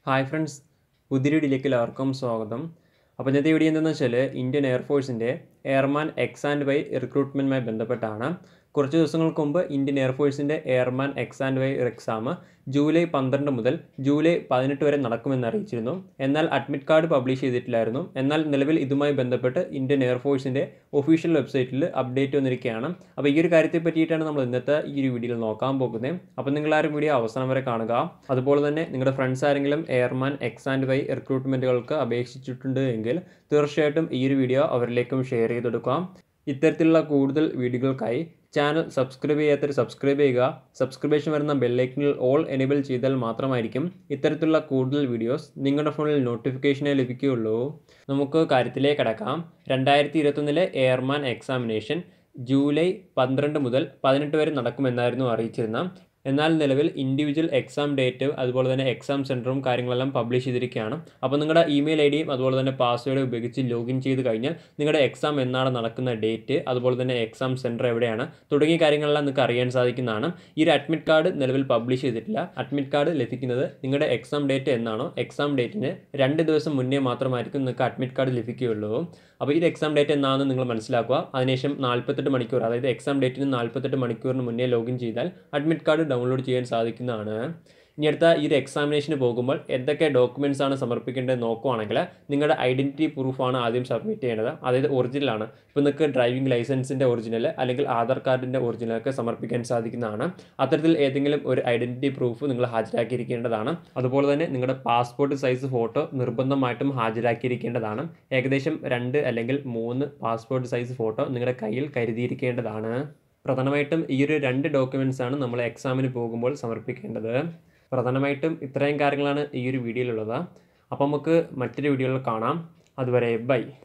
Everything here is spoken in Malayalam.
ഹായ് ഫ്രണ്ട്സ് പുതിയൊരു വീഡിയോയിലേക്ക് എല്ലാവർക്കും സ്വാഗതം അപ്പോൾ ഇന്നത്തെ വീഡിയോ എന്താണെന്ന് വെച്ചാൽ ഇന്ത്യൻ എയർഫോഴ്സിൻ്റെ എയർമാൻ എക്സ് ആൻഡ് വൈ റിക്രൂട്ട്മെൻറ്റുമായി ബന്ധപ്പെട്ടാണ് കുറച്ച് ദിവസങ്ങൾക്ക് മുമ്പ് ഇന്ത്യൻ എയർഫോഴ്സിൻ്റെ airman X and Y exam July പന്ത്രണ്ട് മുതൽ ജൂലൈ പതിനെട്ട് വരെ നടക്കുമെന്ന് അറിയിച്ചിരുന്നു എന്നാൽ അഡ്മിറ്റ് കാർഡ് പബ്ലിഷ് ചെയ്തിട്ടില്ലായിരുന്നു എന്നാൽ നിലവിൽ ഇതുമായി ബന്ധപ്പെട്ട് ഇന്ത്യൻ എയർഫോഴ്സിൻ്റെ ഒഫീഷ്യൽ വെബ്സൈറ്റിൽ അപ്ഡേറ്റ് വന്നിരിക്കുകയാണ് അപ്പോൾ ഈ ഒരു കാര്യത്തെ പറ്റിയിട്ടാണ് നമ്മൾ ഇന്നത്തെ ഈ ഒരു വീഡിയോയിൽ നോക്കാൻ പോകുന്നത് അപ്പോൾ നിങ്ങളാരും വീഡിയോ അവസാനം വരെ കാണുക അതുപോലെ തന്നെ നിങ്ങളുടെ ഫ്രണ്ട്സ് ആരെങ്കിലും എയർമാൻ എക്സ് ആൻഡ് വൈ റിക്രൂട്ട്മെൻറ്റുകൾക്ക് അപേക്ഷിച്ചിട്ടുണ്ട് എങ്കിൽ തീർച്ചയായിട്ടും ഈ ഒരു വീഡിയോ അവരിലേക്കും ഷെയർ ചെയ്തെടുക്കാം ഇത്തരത്തിലുള്ള കൂടുതൽ വീഡിയോകൾക്കായി ചാനൽ സബ്സ്ക്രൈബ് ചെയ്യാത്തവർ സബ്സ്ക്രൈബ് ചെയ്യുക സബ്സ്ക്രിപ്ഷൻ വരുന്ന ബെല്ലൈക്കനിൽ ഓൾ എനേബിൾ ചെയ്താൽ മാത്രമായിരിക്കും ഇത്തരത്തിലുള്ള കൂടുതൽ വീഡിയോസ് നിങ്ങളുടെ ഫോണിൽ നോട്ടിഫിക്കേഷനായി ലഭിക്കുകയുള്ളൂ നമുക്ക് കാര്യത്തിലേക്ക് കടക്കാം രണ്ടായിരത്തി ഇരുപത്തൊന്നിലെ എയർമാൻ എക്സാമിനേഷൻ ജൂലൈ പന്ത്രണ്ട് മുതൽ പതിനെട്ട് വരെ നടക്കുമെന്നായിരുന്നു അറിയിച്ചിരുന്ന എന്നാൽ നിലവിൽ ഇൻഡിവിജ്വൽ എക്സാം ഡേറ്റ് അതുപോലെ തന്നെ എക്സാം സെൻറ്ററും കാര്യങ്ങളെല്ലാം പബ്ലിഷ് ചെയ്തിരിക്കുകയാണ് അപ്പോൾ നിങ്ങളുടെ ഇമെയിൽ ഐ ഡിയും അതുപോലെ തന്നെ പാസ്വേഡ് ഉപയോഗിച്ച് ലോഗിൻ ചെയ്ത് കഴിഞ്ഞാൽ നിങ്ങളുടെ എക്സാം എന്നാണ് നടക്കുന്ന ഡേറ്റ് അതുപോലെ തന്നെ എക്സാം സെൻറ്റർ എവിടെയാണ് തുടങ്ങിയ കാര്യങ്ങളെല്ലാം നിങ്ങൾക്ക് അറിയാൻ സാധിക്കുന്നതാണ് ഈ ഒരു അഡ്മിറ്റ് കാർഡ് നിലവിൽ പബ്ലിഷ് ചെയ്തിട്ടില്ല അഡ്മിറ്റ് കാർഡ് ലഭിക്കുന്നത് നിങ്ങളുടെ എക്സാം ഡേറ്റ് എന്നാണോ എക്സാം ഡേറ്റിന് രണ്ട് ദിവസം മുന്നേ മാത്രമായിരിക്കും നിങ്ങൾക്ക് അഡ്മിറ്റ് കാർഡ് ലഭിക്കുകയുള്ളൂ അപ്പോൾ ഈ എക്സാം ഡേറ്റ് എന്നാണെന്ന് നിങ്ങൾ മനസ്സിലാക്കുക അതിനുശേഷം നാൽപ്പത്തെട്ട് മണിക്കൂർ അതായത് എക്സാം ഡേറ്റിന് നാൽപ്പത്തെട്ട് മണിക്കൂറിന് മുന്നേ ലോഗിൻ ചെയ്താൽ അഡ്മിറ്റ് കാർഡ് ഡൗൺലോഡ് ചെയ്യാൻ സാധിക്കുന്നതാണ് ഇനി അടുത്ത ഈ ഒരു എക്സാമിനേഷന് പോകുമ്പോൾ എന്തൊക്കെ ഡോക്യുമെൻറ്റ്സ് ആണ് സമർപ്പിക്കേണ്ടത് നോക്കുവാണെങ്കിൽ നിങ്ങളുടെ ഐഡൻറ്റിറ്റി പ്രൂഫാണ് ആദ്യം സബ്മിറ്റ് ചെയ്യേണ്ടത് അതായത് ഒറിജിനലാണ് ഇപ്പോൾ നിങ്ങൾക്ക് ഡ്രൈവിംഗ് ലൈസൻസിൻ്റെ ഒറിജിനൽ അല്ലെങ്കിൽ ആധാർ കാർഡിൻ്റെ ഒറിജിനലൊക്കെ സമർപ്പിക്കാൻ സാധിക്കുന്നതാണ് അത്തരത്തിൽ ഏതെങ്കിലും ഒരു ഐഡൻറ്റിറ്റി പ്രൂഫ് നിങ്ങൾ ഹാജരാക്കിയിരിക്കേണ്ടതാണ് അതുപോലെ തന്നെ നിങ്ങളുടെ പാസ്പോർട്ട് സൈസ് ഫോട്ടോ നിർബന്ധമായിട്ടും ഹാജരാക്കിയിരിക്കേണ്ടതാണ് ഏകദേശം രണ്ട് അല്ലെങ്കിൽ മൂന്ന് പാസ്പോർട്ട് സൈസ് ഫോട്ടോ നിങ്ങളുടെ കയ്യിൽ കരുതിയിരിക്കേണ്ടതാണ് പ്രധാനമായിട്ടും ഈ ഒരു രണ്ട് ഡോക്യുമെൻറ്റ്സ് ആണ് നമ്മൾ എക്സാമിന് പോകുമ്പോൾ സമർപ്പിക്കേണ്ടത് പ്രധാനമായിട്ടും ഇത്രയും കാര്യങ്ങളാണ് ഈ ഒരു വീഡിയോയിലുള്ളത് അപ്പോൾ നമുക്ക് മറ്റൊരു വീഡിയോയിൽ കാണാം അതുവരെ ബൈ